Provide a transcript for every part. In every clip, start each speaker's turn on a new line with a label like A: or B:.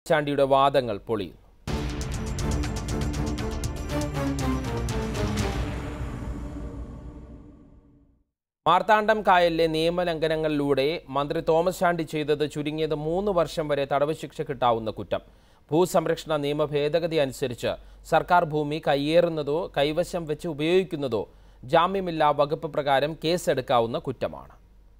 A: ചാണ്ടിയുടെ വാദങ്ങൾ പൊളിയുന്നു മാർത്താണ്ഡം കായലിലെ നിയമലംഘനങ്ങളിലൂടെ മന്ത്രി തോമസ് ചാണ്ടി ചെയ്തത് ചുരുങ്ങിയത് മൂന്ന് വർഷം വരെ തടവ് ശിക്ഷ കിട്ടാവുന്ന കുറ്റം ഭൂസംരക്ഷണ നിയമ ഭേദഗതി അനുസരിച്ച് സർക്കാർ ഭൂമി കയ്യേറുന്നതോ കൈവശം വെച്ച് ഉപയോഗിക്കുന്നതോ ജാമ്യമില്ലാ വകുപ്പ് പ്രകാരം കേസെടുക്കാവുന്ന കുറ്റമാണ്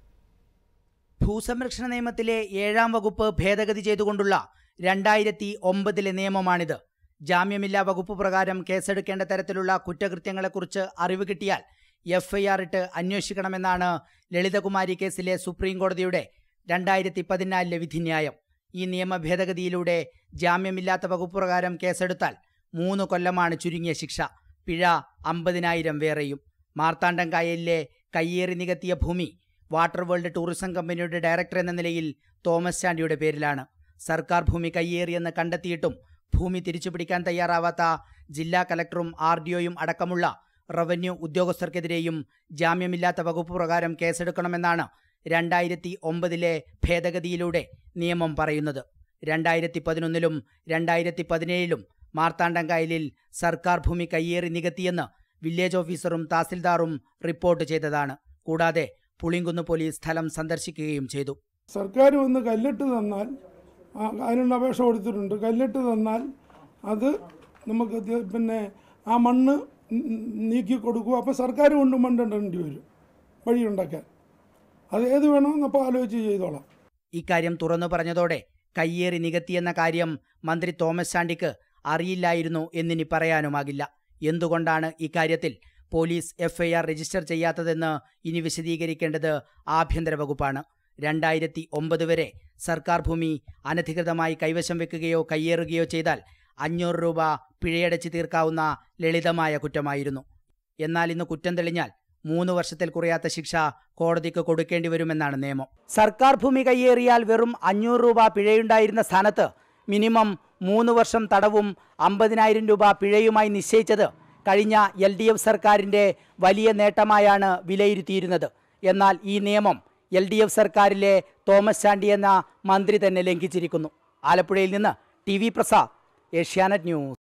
B: ഭൂസംരക്ഷണ നിയമത്തിലെ ഏഴാം വകുപ്പ് ഭേദഗതി ചെയ്തുകൊണ്ടുള്ള രണ്ടായിരത്തി ഒമ്പതിലെ നിയമമാണിത് ജാമ്യമില്ലാ വകുപ്പ് പ്രകാരം കേസെടുക്കേണ്ട തരത്തിലുള്ള കുറ്റകൃത്യങ്ങളെക്കുറിച്ച് അറിവ് കിട്ടിയാൽ എഫ് ഐ ആർ ഇട്ട് അന്വേഷിക്കണമെന്നാണ് ലളിതകുമാരി കേസിലെ സുപ്രീം കോടതിയുടെ രണ്ടായിരത്തി പതിനാലിലെ വിധിന്യായം ഈ നിയമ ഭേദഗതിയിലൂടെ ജാമ്യമില്ലാത്ത വകുപ്പ് പ്രകാരം കേസെടുത്താൽ മൂന്ന് കൊല്ലമാണ് ചുരുങ്ങിയ ശിക്ഷ പിഴ അമ്പതിനായിരം വേറെയും മാർത്താണ്ഡം കായലിലെ കയ്യേറി നികത്തിയ ഭൂമി വാട്ടർ വേൾഡ് ടൂറിസം കമ്പനിയുടെ ഡയറക്ടർ എന്ന നിലയിൽ തോമസ് ചാണ്ടിയുടെ പേരിലാണ് സർക്കാർ ഭൂമി കയ്യേറിയെന്ന് കണ്ടെത്തിയിട്ടും ഭൂമി തിരിച്ചുപിടിക്കാൻ തയ്യാറാവാത്ത ജില്ലാ കലക്ടറും ആർ ഡിഒയും അടക്കമുള്ള റവന്യൂ ഉദ്യോഗസ്ഥർക്കെതിരെയും ജാമ്യമില്ലാത്ത വകുപ്പ് പ്രകാരം കേസെടുക്കണമെന്നാണ് രണ്ടായിരത്തി ഒമ്പതിലെ ഭേദഗതിയിലൂടെ നിയമം പറയുന്നത് രണ്ടായിരത്തി പതിനൊന്നിലും രണ്ടായിരത്തി പതിനേഴിലും മാർത്താണ്ഡം കായലിൽ സർക്കാർ ഭൂമി കയ്യേറി നികത്തിയെന്ന് വില്ലേജ് ഓഫീസറും തഹസിൽദാറും റിപ്പോർട്ട് ചെയ്തതാണ് കൂടാതെ പുളിങ്കുന്ന് പോലീസ് സ്ഥലം സന്ദർശിക്കുകയും ചെയ്തു
C: സർക്കാർ വന്ന് കല്ലിട്ട് തന്നാൽ ആ, അതിനുള്ള അപേക്ഷ കൊടുത്തിട്ടുണ്ട് കല്ലിട്ട് തന്നാൽ അത് നമുക്ക് ഇത് പിന്നെ ആ മണ്ണ് നീക്കി കൊടുക്കും അപ്പോൾ സർക്കാർ കൊണ്ട് മണ്ണിടേണ്ടി വരും വഴിയുണ്ടാക്കാൻ അത് ഏത് വേണമെന്നപ്പോൾ ആലോചിച്ച് ചെയ്തോളാം
B: ഇക്കാര്യം തുറന്നു പറഞ്ഞതോടെ കയ്യേറി നികത്തിയെന്ന കാര്യം മന്ത്രി തോമസ് ചാണ്ടിക്ക് അറിയില്ലായിരുന്നു എന്നിനി പറയാനുമാകില്ല എന്തുകൊണ്ടാണ് ഇക്കാര്യത്തിൽ പോലീസ് എഫ്ഐആർ രജിസ്റ്റർ ചെയ്യാത്തതെന്ന് ഇനി വിശദീകരിക്കേണ്ടത് ആഭ്യന്തര വകുപ്പാണ് രണ്ടായിരത്തി ഒമ്പത് വരെ സർക്കാർ ഭൂമി അനധികൃതമായി കൈവശം വെക്കുകയോ കയ്യേറുകയോ ചെയ്താൽ അഞ്ഞൂറ് രൂപ പിഴയടച്ച് തീർക്കാവുന്ന ലളിതമായ കുറ്റമായിരുന്നു എന്നാൽ ഇന്ന് കുറ്റം തെളിഞ്ഞാൽ മൂന്ന് വർഷത്തിൽ കുറയാത്ത ശിക്ഷ കോടതിക്ക് കൊടുക്കേണ്ടി വരുമെന്നാണ് നിയമം സർക്കാർ ഭൂമി കയ്യേറിയാൽ വെറും അഞ്ഞൂറ് രൂപ പിഴയുണ്ടായിരുന്ന സ്ഥാനത്ത് മിനിമം മൂന്ന് വർഷം തടവും അമ്പതിനായിരം രൂപ പിഴയുമായി നിശ്ചയിച്ചത് കഴിഞ്ഞ എൽ ഡി എഫ് സർക്കാരിൻ്റെ വലിയ നേട്ടമായാണ് വിലയിരുത്തിയിരുന്നത് എന്നാൽ ഈ നിയമം എൽ ഡി എഫ് സർക്കാരിലെ തോമസ് ചാണ്ടി എന്ന മന്ത്രി തന്നെ ലംഘിച്ചിരിക്കുന്നു ആലപ്പുഴയിൽ നിന്ന് T V Prasad Asianet news